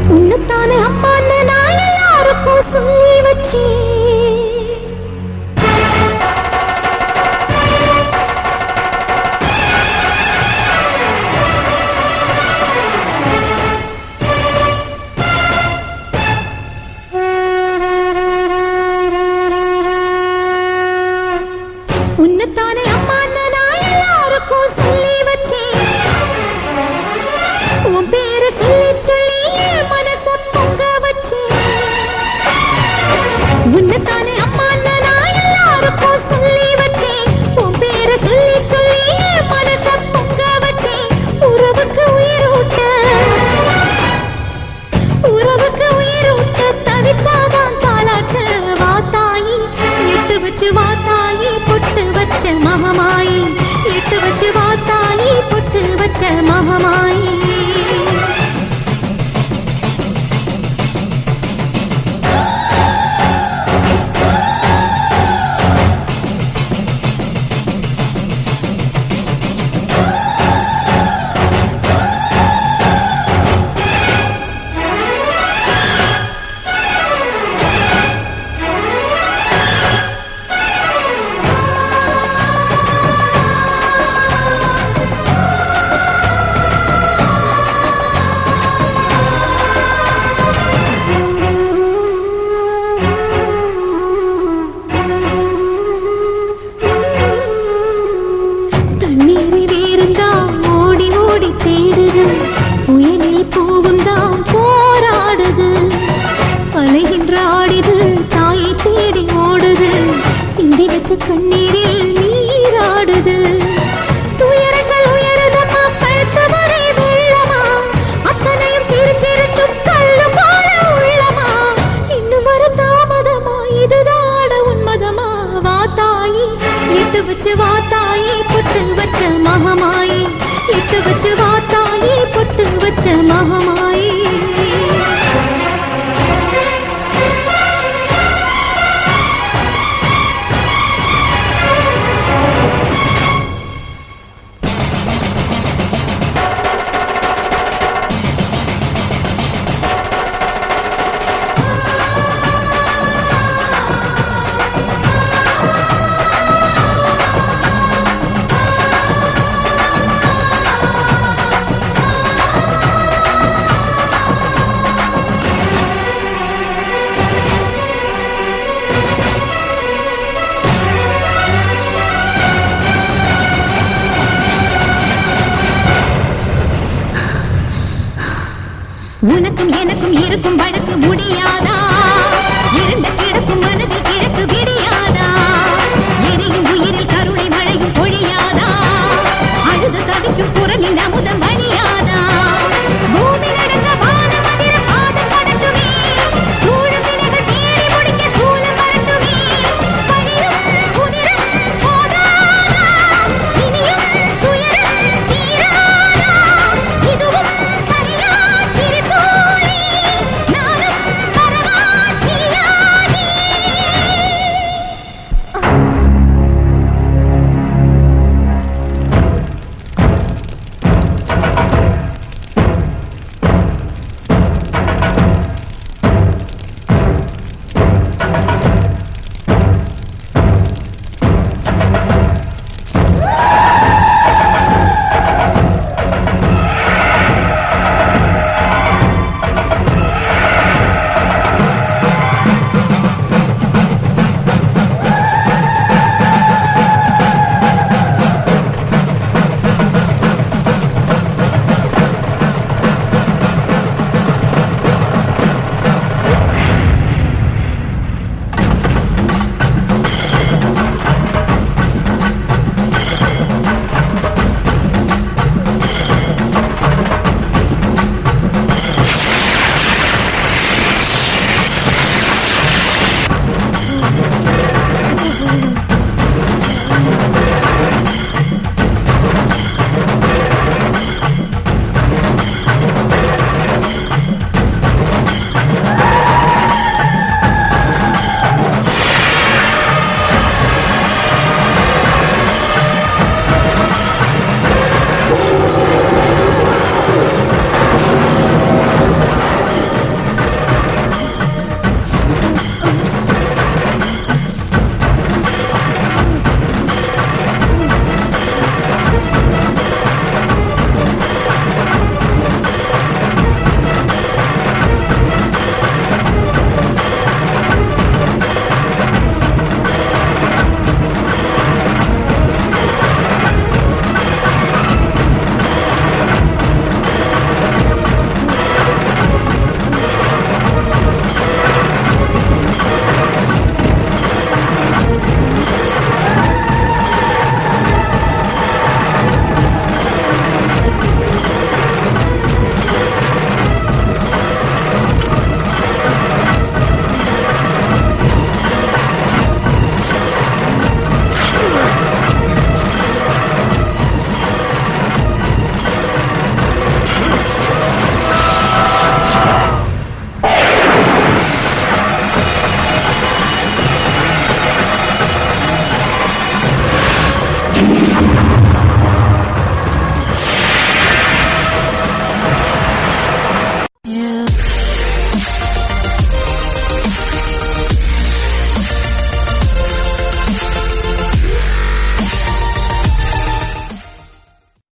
உன்னைத்தானே அம்மான்னு நான் எல்லாருக்கும் சொல்லி வச்சேன் உன்னைத்தானே அம்மான்னு நான் எல்லாருக்கும் சொல்லி வச்சேன் உன் பேரை சொல்லி சொல்லி என் மனச பொங்க வச்சேன் உன்னைத்தானே அம்மான்னு நான் எல்லாருக்கும் சொல்லி வச்சேன் உன் பேரை சொல்லி சொல்லி என் மனச பொங்க வச்சேன் உறவுக்கு உயிரூட்ட உறவுக்கு உயிரூட்ட தவிச்சாதான் தாலாட்டு வாத்தாயி எட்டு வச்சு வாத்தாயி பொட்டு வச்ச மகமாயி எட்டு வச்சு வாத்தாயி பொட்டு வச்ச மகமாயி தண்ணீரில் வேறுந்தான் ஓடி ஓடி தேடுது புயலில் பூவும் தான் போராடுது அலைகின்ற ஆடிது தாயை தேடி ஓடுது சிந்தி வச்ச கண்ணீரில் நீராடுது துயரங்கள் உயருதம்மா கழுத்து வரை வெள்ளமா அத்தனையும் தெரிஞ்சிருந்தும் கல்லு போல உள்ளமா இன்னும் வர தாமதமா இதுதாட உன்மதமா வா தாயி எட்டு வச்சு வா தாயி பொட்டு வச்ச மகமாயி எட்டு வச்சு வா தாயி பொட்டு வச்ச மகமாயி உனக்கும் எனக்கும் இருக்கும் வழக்கு முடியாதா இருண்ட கிடக்கும் மன